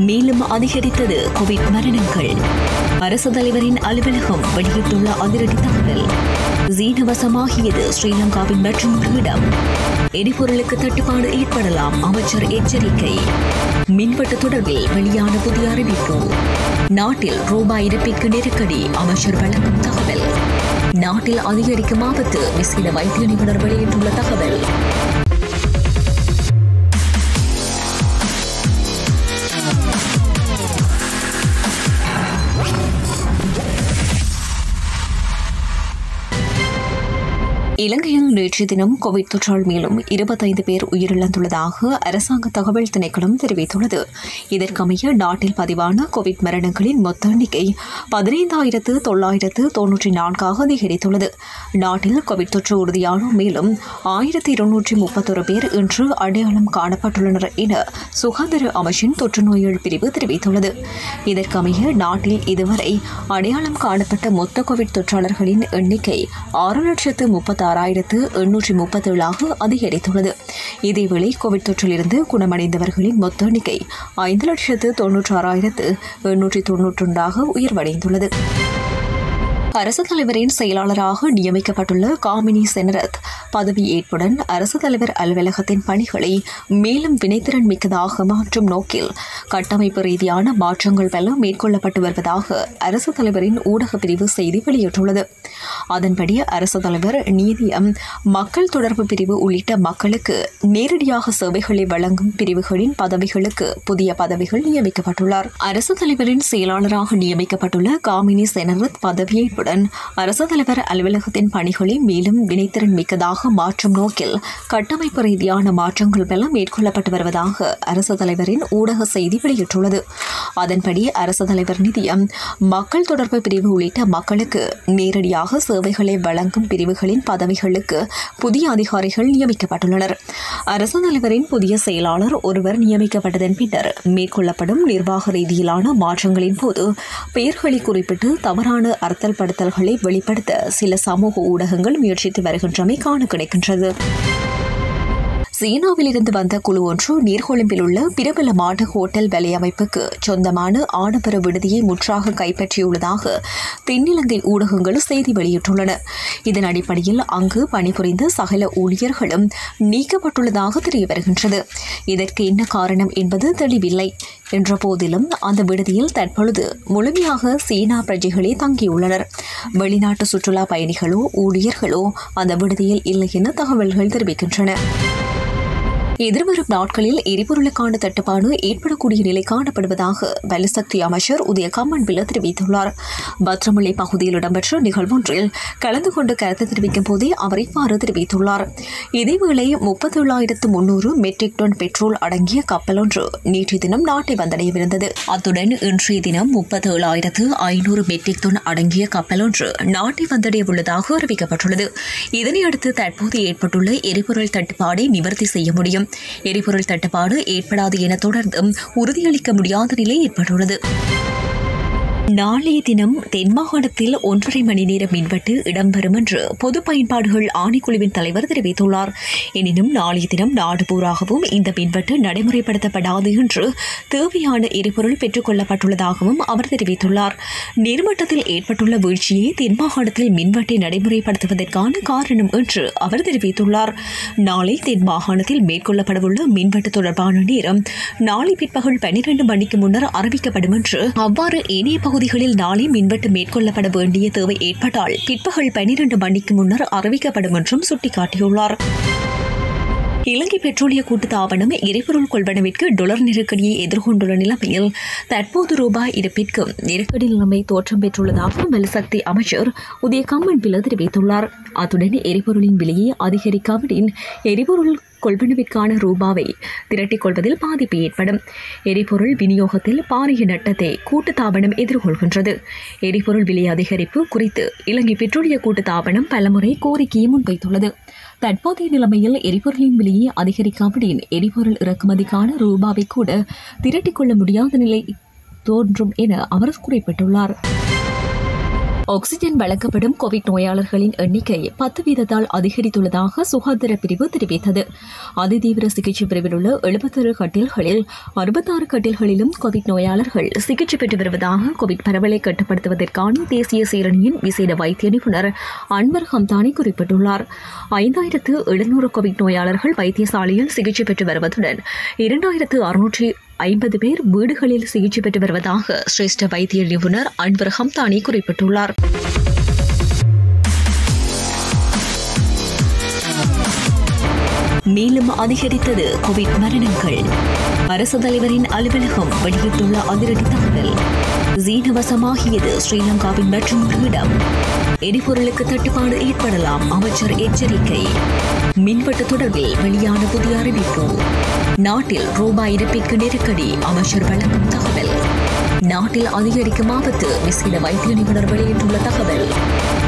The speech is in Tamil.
மேலும் அதிகரித்தது கோவிட் மரணங்கள் அரசு தலைவரின் அலுவலகம் வெளியிட்டுள்ள அதிரடி தகவல் சீனவசமாகியது ஸ்ரீலங்காவின் மற்றொரு இடம் எரிபொருளுக்கு தட்டுப்பாடு ஏற்படலாம் அமைச்சர் எச்சரிக்கை மின்வெட்டு தொடர்பில் வெளியான புதிய அறிவிப்பு நாட்டில் ரூபாய் இருப்பிற்கு நெருக்கடி அமைச்சர் வழங்கும் தகவல் நாட்டில் அதிகரிக்கும் ஆபத்து விசேட வைத்திய நிபுணர் வெளியிட்டுள்ள தகவல் இலங்கையில் நேற்று தினம் கோவிட் தொற்றால் மேலும் இருபத்தைந்து பேர் உயிரிழந்துள்ளதாக அரசாங்க தகவல் திணைக்களம் தெரிவித்துள்ளது இதற்கமைய நாட்டில் பதிவான கோவிட் மரணங்களின் மொத்த எண்ணிக்கை பதினைந்தாயிரத்து தொள்ளாயிரத்து தொன்னூற்றி நான்காக அதிகரித்துள்ளது நாட்டில் கோவிட் தொற்று உறுதியான மேலும் ஆயிரத்தி இருநூற்றி முப்பத்தொரு பேர் இன்று அடையாளம் காணப்பட்டுள்ளனர் என சுகாதார அமைச்சின் தொற்று நோய்கள் பிரிவு தெரிவித்துள்ளது இதற்கமைய நாட்டில் இதுவரை அடையாளம் காணப்பட்ட மொத்த கோவிட் தொற்றாளர்களின் எண்ணிக்கை ஆறு லட்சத்து முப்பத்தாறாயிரத்து எண்ணூற்றி முப்பத்தேழாக அதிகரித்துள்ளது இதேவேளை கோவிட் தொற்றிலிருந்து குணமடைந்தவர்களின் மொத்த எண்ணிக்கை ஐந்து லட்சத்து தொன்னூற்றாறாயிரத்து எண்ணூற்றி தொன்னூற்றொன்றாக உயர்வடைந்துள்ளது அரசு தலைவரின் செயலாளராக நியமிக்கப்பட்டுள்ள காமினி செனரத் பதவியேற்புடன் அரசு தலைவர் அலுவலகத்தின் பணிகளை மேலும் வினைத்திறன் மிக்கதாக மாற்றும் நோக்கில் கட்டமைப்பு ரீதியான மாற்றங்கள் பல மேற்கொள்ளப்பட்டு வருவதாக அரசு தலைவரின் ஊடக பிரிவு செய்தி வெளியிட்டுள்ளது அதன்படி அரசு தலைவர் நீதியம் மக்கள் தொடர்பு பிரிவு உள்ளிட்ட மக்களுக்கு நேரடியாக சேவைகளை வழங்கும் பிரிவுகளின் பதவிகளுக்கு புதிய பதவிகள் நியமிக்கப்பட்டுள்ளார் அரசு தலைவரின் செயலாளராக நியமிக்கப்பட்டுள்ள காமினி செனரத் பதவியேற்புடன் அரசு தலைவர் அலுவலகத்தின் பணிகளை மேலும் வினைத்திறன் மிக்கதாக மாற்றும் நோக்கில் கட்டமைப்பு ரீதியான மாற்றங்கள் பல மேற்கொள்ளப்பட்டு வருவதாக அரசு தலைவரின் ஊடக செய்தி வெளியிட்டுள்ளது அதன்படி அரசு தலைவர் நிதியம் மக்கள் தொடர்பு பிரிவு உள்ளிட்ட மக்களுக்கு நேரடியாக சேவைகளை வழங்கும் பிரிவுகளின் பதவிகளுக்கு புதிய அதிகாரிகள் நியமிக்கப்பட்டுள்ளனர் அரசு தலைவரின் புதிய செயலாளர் ஒருவர் நியமிக்கப்பட்டதன் பின்னர் மேற்கொள்ளப்படும் நிர்வாக ரீதியிலான மாற்றங்களின் போது பெயர்களை குறிப்பிட்டு தவறான அர்த்தல்படுத்தல்களை வெளிப்படுத்த சில சமூக ஊடகங்கள் முயற்சித்து வருகின்றமை காண கிடைக்கின்றது சீனாவில் இருந்து வந்த குழு ஒன்று நீர்கொழும்பில் உள்ள பிரபலமான ஹோட்டல் வலையமைப்புக்கு சொந்தமான ஆடம்பர விடுதியை முற்றாக கைப்பற்றியுள்ளதாக தென்னிலங்கை ஊடகங்கள் செய்தி வெளியிட்டுள்ளன இதன் அடிப்படையில் அங்கு பணிபுரிந்த சகல ஊழியர்களும் நீக்கப்பட்டுள்ளதாக தெரிய வருகின்றது இதற்கு என்ன காரணம் என்பது தெளிவில்லை என்ற போதிலும் அந்த விடுதியில் தற்பொழுது முழுமையாக சீனா பிரஜைகளே தங்கியுள்ளனர் வெளிநாட்டு சுற்றுலா பயணிகளோ ஊழியர்களோ அந்த விடுதியில் இல்லை என தகவல்கள் தெரிவிக்கின்றன எதிர்வரும் நாட்களில் எரிபொருளுக்கான தட்டுப்பாடு ஏற்படக்கூடிய நிலை காணப்படுவதாக வலுசக்தி அமைச்சர் உதய கம்மன்பில தெரிவித்துள்ளார் பத்ரமுல்லை பகுதியில் இடம்பெற்ற நிகழ்வொன்றில் கலந்து கொண்டு கருத்து தெரிவிக்கும் போதே அவர் இவ்வாறு தெரிவித்துள்ளார் இதேவேளை முப்பத்தேழாயிரத்து முன்னூறு மெட்ரிக் டன் பெட்ரோல் அடங்கிய கப்பல் ஒன்று நேற்றைய தினம் நாட்டை வந்தடையவிருந்தது அத்துடன் இன்றைய தினம் முப்பத்தேழாயிரத்து ஐநூறு மெட்ரிக் டன் அடங்கிய கப்பல் ஒன்று நாட்டை வந்தடைய உள்ளதாக அறிவிக்கப்பட்டுள்ளது இதனையடுத்து தற்போது ஏற்பட்டுள்ள எரிபொருள் தட்டுப்பாடை நிவர்த்தி செய்ய முடியும் எரிபொருள் தட்டுப்பாடு ஏற்படாது என தொடர்ந்தும் உறுதியளிக்க முடியாத நிலை ஏற்பட்டுள்ளது நாளைய தினம் தென் மாகாணத்தில் ஒன்றரை மணி நேர மின்வெட்டு இடம்பெறும் என்று பொது பயன்பாடுகள் ஆணைக்குழுவின் தலைவர் தெரிவித்துள்ளார் எனினும் நாளைய தினம் நாடு பூராகவும் இந்த மின்வெட்டு நடைமுறைப்படுத்தப்படாது என்று தேவையான எரிபொருள் பெற்றுக் கொள்ளப்பட்டுள்ளதாகவும் அவர் தெரிவித்துள்ளார் நீர்மட்டத்தில் ஏற்பட்டுள்ள வீழ்ச்சியை தென் மாகாணத்தில் மின்வெட்டை நடைமுறைப்படுத்துவதற்கான காரணம் என்று அவர் தெரிவித்துள்ளார் நாளை தென் மாகாணத்தில் மேற்கொள்ளப்படவுள்ள மின்வெட்டு தொடர்பான நேரம் நாளை பிற்பகல் பனிரெண்டு மணிக்கு முன்னர் அறிவிக்கப்படும் என்று அவ்வாறு ஏனைய பகுதிகளில் நாளை மின்வெட்டு மேற்கொள்ளப்பட வேண்டிய தேவை ஏற்பட்டால் பிற்பகல் பனிரெண்டு மணிக்கு முன்னர் அறிவிக்கப்படும் என்றும் சுட்டிக்காட்டியுள்ளார் இலங்கை பெட்ரோலிய கூட்டுத்தாபனம் எரிபொருள் கொள்வனவிற்கு டொலர் நெருக்கடியை எதிர்கொண்டுள்ள நிலைமையில் தற்போது ரூபாய் இருப்பிற்கு நெருக்கடி நிலைமை தோற்றம் பெற்றுள்ளதாக வலுசக்தி அமைச்சர் உதய கம்மன் பில தெரிவித்துள்ளார் அத்துடன் எரிபொருளின் விலையை அதிகரிக்காவிடின் எரிபொருள் கொள்வனவிற்கான ரூபாவை திரட்டிக் கொள்வதில் பாதிப்பு ஏற்படும் எரிபொருள் விநியோகத்தில் பாரிய நட்டத்தை கூட்டுத்தாபனம் எதிர்கொள்கின்றது எரிபொருள் விலை அதிகரிப்பு குறித்து இலங்கை பெட்ரோலிய கூட்டுத்தாபனம் பலமுறை கோரிக்கையை முன்வைத்துள்ளது தற்போதைய நிலைமையில் எரிபொருளின் விலையை அதிகரிக்காவிடின் எரிபொருள் இறக்குமதிக்கான ரூபாவை கூட திரட்டிக் கொள்ள முடியாத நிலை தோன்றும் என அவர் குறிப்பிட்டுள்ளார் ஆக்ஸிஜன் வழங்கப்படும் கோவிட் நோயாளர்களின் எண்ணிக்கை பத்து வீதத்தால் அதிகரித்துள்ளதாக சுகாதார பிரிவு தெரிவித்தது அதிதீவிர சிகிச்சை பிரிவில் உள்ள எழுபத்தேழு கட்டில்களில் அறுபத்தாறு கட்டில்களிலும் கோவிட் நோயாளர்கள் சிகிச்சை பெற்று வருவதாக கோவிட் பரவலை கட்டுப்படுத்துவதற்கான தேசிய சீரணியின் விசேட வைத்திய நிபுணர் அன்வர் ஹம்தானி குறிப்பிட்டுள்ளார் ஐந்தாயிரத்து எழுநூறு கோவிட் நோயாளர்கள் வைத்தியசாலையில் சிகிச்சை பெற்று வருவதுடன் இரண்டாயிரத்து அறுநூற்றி ஐம்பது பேர் வீடுகளில் சிகிச்சை பெற்று வருவதாக சிரேஷ்ட வைத்திய நிபுணர் அன்வர் ஹம்தானி குறிப்பிட்டுள்ளார் மேலும் அதிகரித்தது கோவிட் மரணங்கள் அரசு தலைவரின் அலுவலகம் வெளியிட்டுள்ள அதிரடி தகவல் சீனவசமாகியது ஸ்ரீலங்காவின் மற்றொரு இடம் எரிபொருளுக்கு தட்டுப்பாடு ஏற்படலாம் அமைச்சர் எச்சரிக்கை மின்வெட்டு தொடர்பில் வெளியான புதிய அறிவிப்பு நாட்டில் ரூபாய் இருப்பிற்கு நெருக்கடி அமைச்சர் வழங்கும் தகவல் நாட்டில் அதிகரிக்கும் ஆபத்து விசேட வைத்திய நிபுணர் வெளியிட்டுள்ள தகவல்